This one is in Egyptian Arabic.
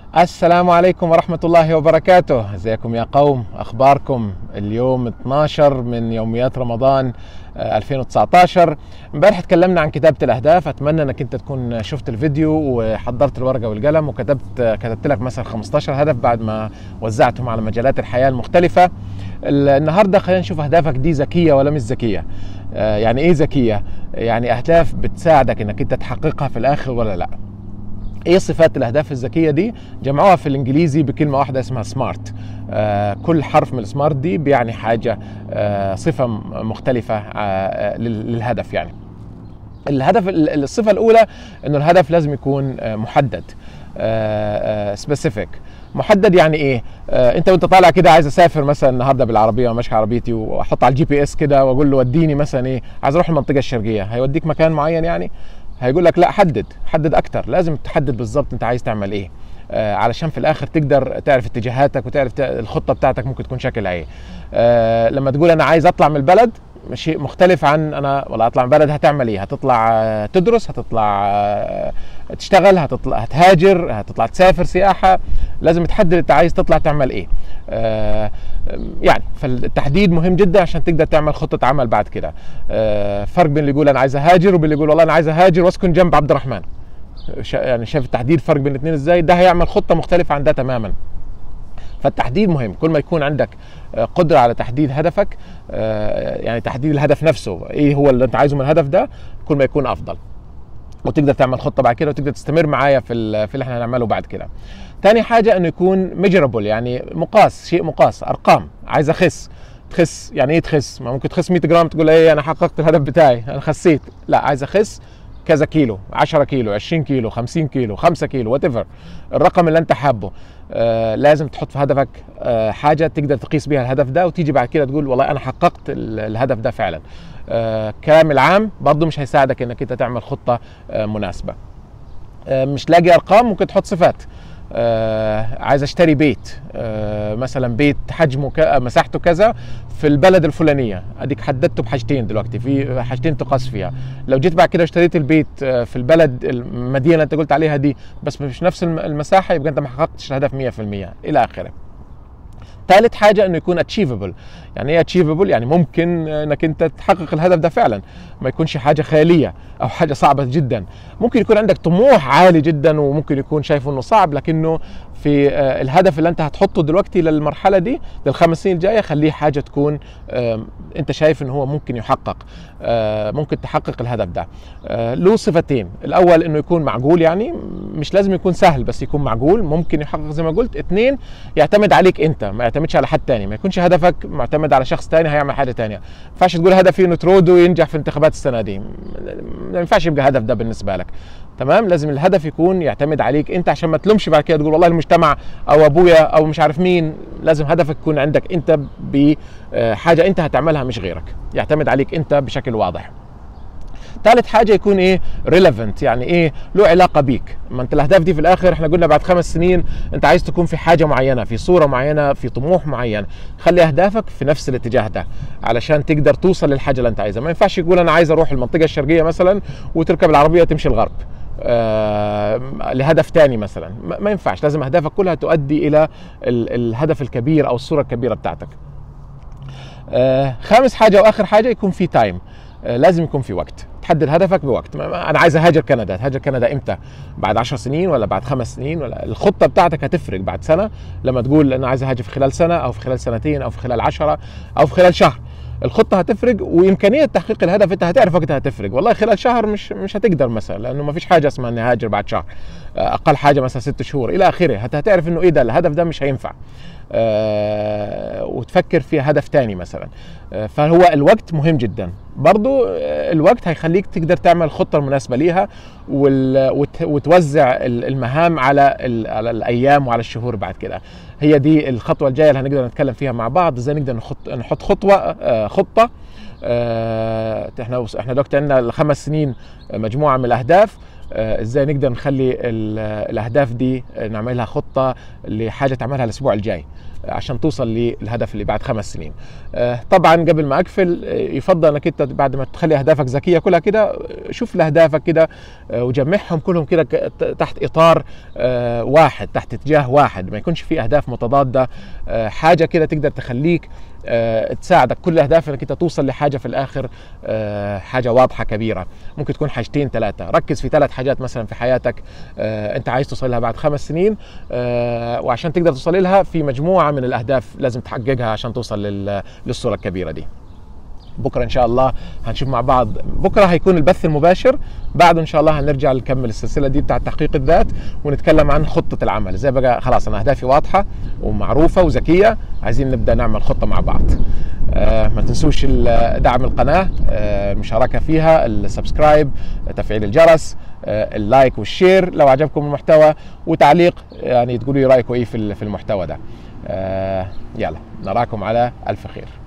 السلام عليكم ورحمة الله وبركاته ازيكم يا قوم اخباركم اليوم 12 من يوميات رمضان آه، 2019 امبارح تكلمنا عن كتابة الاهداف اتمنى انك انت تكون شفت الفيديو وحضرت الورقة والقلم وكتبت كتبت لك مثلا 15 هدف بعد ما وزعتهم على مجالات الحياة المختلفة ال- النهاردة خلينا نشوف اهدافك دي ذكية ولا مش ذكية آه، يعني ايه ذكية يعني اهداف بتساعدك انك انت تحققها في الاخر ولا لا ايه صفات الاهداف الذكيه دي جمعوها في الانجليزي بكلمه واحده اسمها سمارت آه كل حرف من السمارت دي بيعني حاجه آه صفه م- مختلفه آه لل- للهدف يعني الهدف ال- الصفه الاولى انه الهدف لازم يكون آه، محدد سبيسيفيك محدد يعني ايه آه انت وانت طالع كده عايز اسافر مثلا النهارده بالعربيه وماشي عربيتي واحط على الجي بي اس كده واقول له وديني مثلا ايه عايز اروح المنطقه الشرقيه هيوديك مكان معين يعني هيقول لك لا حدد حدد اكتر لازم تحدد بالظبط انت عايز تعمل ايه آه علشان في الاخر تقدر تعرف اتجاهاتك وتعرف ت- الخطه بتاعتك ممكن تكون شكلها ايه آه لما تقول انا عايز اطلع من البلد شيء مختلف عن انا والله اطلع من البلد هتعمل ايه هتطلع آه، تدرس هتطلع آه، تشتغل هتطلع هتهاجر هتطلع تسافر سياحه لازم تحدد انت عايز تطلع تعمل ايه آه، يعني فالتحديد مهم جدا عشان تقدر تعمل خطه عمل بعد كده آه، فرق بين اللي يقول انا عايز اهاجر وبين اللي يقول والله انا عايز اهاجر واسكن جنب عبد الرحمن شا- يعني شايف التحديد فرق بين الاثنين ازاي ده هيعمل خطه مختلفه عن ده تماما فالتحديد مهم كل ما يكون عندك آه، قدره على تحديد هدفك آه، يعني تحديد الهدف نفسه ايه هو اللي انت عايزه من الهدف ده كل ما يكون افضل وتقدر تعمل خطه بعد كده وتقدر تستمر معايا في ال- في اللي احنا هنعمله بعد كده تاني حاجه انه يكون ميجربل يعني مقاس شيء مقاس ارقام عايز اخس تخس يعني ايه تخس ما ممكن تخس 100 جرام تقول ايه انا حققت الهدف بتاعي انا خسيت لا عايز اخس كذا كيلو 10 كيلو 20 كيلو 50 كيلو 5 كيلو وات الرقم اللي انت حابه آه لازم تحط في هدفك آه حاجه تقدر تقيس بيها الهدف ده وتيجي بعد كده تقول والله انا حققت ال- الهدف ده فعلا آه كلام العام برضه مش هيساعدك انك انت تعمل خطه آه مناسبه آه مش لاقي ارقام ممكن تحط صفات آه عايز اشتري بيت آه مثلا بيت حجمه ك... مساحته كذا في البلد الفلانيه اديك حددته بحاجتين دلوقتي في حاجتين تقاس فيها لو جيت بعد كده اشتريت البيت آه في البلد المدينه اللي انت قلت عليها دي بس مش نفس الم- المساحه يبقى انت ما حققتش الهدف 100% الى اخره ثالث حاجه انه يكون اتشيفبل يعني ايه اتشيفبل يعني ممكن انك انت تحقق الهدف ده فعلا ما يكونش حاجه خياليه او حاجه صعبه جدا ممكن يكون عندك طموح عالي جدا وممكن يكون شايفه انه صعب لكنه في آه، الهدف اللي انت هتحطه دلوقتي للمرحله دي للخمس سنين الجايه خليه حاجه تكون آم، انت شايف انه هو ممكن يحقق آه، ممكن تحقق الهدف ده آه، له صفتين الاول انه يكون معقول يعني مش لازم يكون سهل بس يكون معقول ممكن يحقق زي ما قلت اثنين يعتمد عليك انت ما يعتمدش على حد تاني ما يكونش هدفك معتمد على شخص تاني هيعمل حاجه تانية ما ينفعش تقول هدفي انه ترودو ينجح في انتخابات السنه دي ما ينفعش يبقى هدف ده بالنسبه لك تمام لازم الهدف يكون يعتمد عليك انت عشان ما تلومش بعد كده تقول والله المجتمع او ابويا او مش عارف مين لازم هدفك يكون عندك انت بحاجه انت هتعملها مش غيرك يعتمد عليك انت بشكل واضح ثالث حاجه يكون ايه ريليفنت يعني ايه له علاقه بيك ما انت الاهداف دي في الاخر احنا قلنا بعد خمس سنين انت عايز تكون في حاجه معينه في صوره معينه في طموح معين خلي اهدافك في نفس الاتجاه ده علشان تقدر توصل للحاجه اللي انت عايزها ما ينفعش تقول انا عايز اروح المنطقه الشرقيه مثلا وتركب العربيه تمشي الغرب آه لهدف تاني مثلا ما ما ينفعش لازم اهدافك كلها تؤدي الى ال- الهدف الكبير او الصوره الكبيره بتاعتك آه، خامس حاجه واخر حاجه يكون في تايم آه، لازم يكون في وقت تحدد هدفك بوقت ما- ما- انا عايز اهاجر كندا هاجر كندا امتى بعد 10 سنين ولا بعد خمس سنين ولا الخطه بتاعتك هتفرق بعد سنه لما تقول انا عايز اهاجر في خلال سنه او في خلال سنتين او في خلال عشرة او في خلال شهر الخطه هتفرق وامكانيه تحقيق الهدف انت هتعرف وقتها هتفرق والله خلال شهر مش مش هتقدر مثلا لانه ما فيش حاجه اسمها اني هاجر بعد شهر آه، اقل حاجه مثلا ست شهور الى اخره هت- هتعرف انه ايه ده الهدف ده مش هينفع آه، وتفكر في هدف تاني مثلا آه، فهو الوقت مهم جدا برضو آه، الوقت هيخليك تقدر تعمل خطة المناسبة ليها وال- وت- وتوزع ال- المهام على ال- على الأيام وعلى الشهور بعد كده هي دي الخطوة الجاية اللي هنقدر نتكلم فيها مع بعض ازاي نقدر نحط نحط خطوة آه، خطة آه، احنا احنا دلوقتي عندنا الخمس سنين مجموعة من الأهداف آه، ازاي نقدر نخلي ال- الاهداف دي آه، نعملها خطه لحاجه تعملها الاسبوع الجاي آه، عشان توصل للهدف اللي بعد خمس سنين آه، طبعا قبل ما اقفل آه، يفضل انك انت بعد ما تخلي اهدافك ذكيه كلها كده آه، شوف لاهدافك كده آه، وجمعهم كلهم كده ك- ت- تحت اطار آه، واحد تحت اتجاه واحد ما يكونش في اهداف متضاده آه، حاجه كده تقدر تخليك آه، تساعدك كل اهداف انك انت توصل لحاجه في الاخر آه، حاجه واضحه كبيره ممكن تكون حاجتين ثلاثه ركز في ثلاث حاجات مثلا في حياتك آه، انت عايز توصل لها بعد خمس سنين آه، وعشان تقدر توصل لها في مجموعه من الاهداف لازم تحققها عشان توصل لل- للصوره الكبيره دي بكره ان شاء الله هنشوف مع بعض بكره هيكون البث المباشر بعده ان شاء الله هنرجع نكمل السلسله دي بتاعت تحقيق الذات ونتكلم عن خطه العمل ازاي بقى خلاص انا اهدافي واضحه ومعروفه وذكيه عايزين نبدا نعمل خطه مع بعض آه ما تنسوش ال- دعم القناه آه المشاركه فيها السبسكرايب تفعيل الجرس آه اللايك والشير لو عجبكم المحتوى وتعليق يعني تقولوا لي رايكم ايه في ال- في المحتوى ده آه يلا نراكم على الف خير